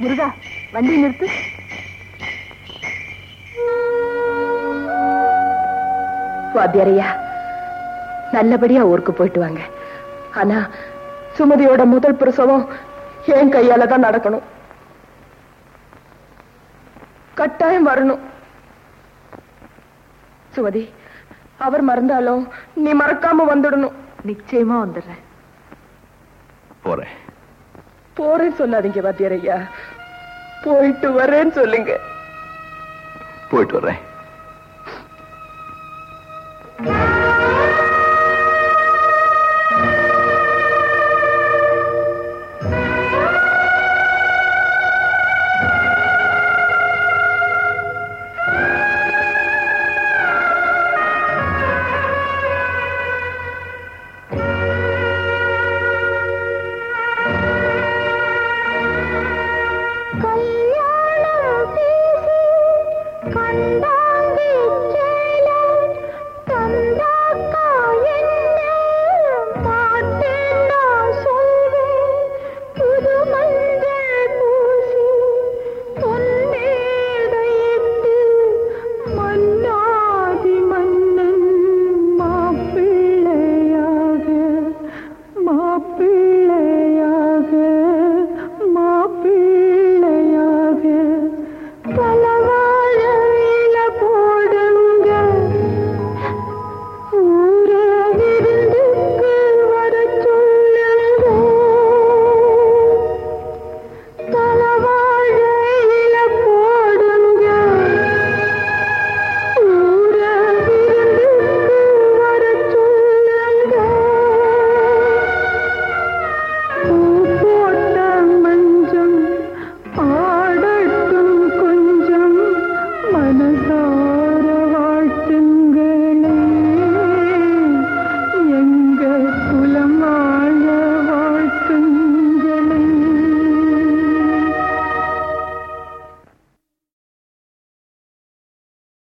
முருகா வண்டி நிறுத்து வாத்தியாரையா நல்லபடியா ஊருக்கு போயிட்டு வாங்க ஆனா சுமதியோட முதல் பிரசவம் என் கையால தான் நடக்கணும் கட்டாயம் வரணும் சுமதி அவர் மறந்தாலும் நீ மறக்காம வந்துடணும் நிச்சயமா வந்துடுறேன் போறேன் போறேன்னு சொல்லாதீங்க வாத்தியாரையா போயிட்டு வரேன்னு சொல்லுங்க போயிட்டு வர்றேன்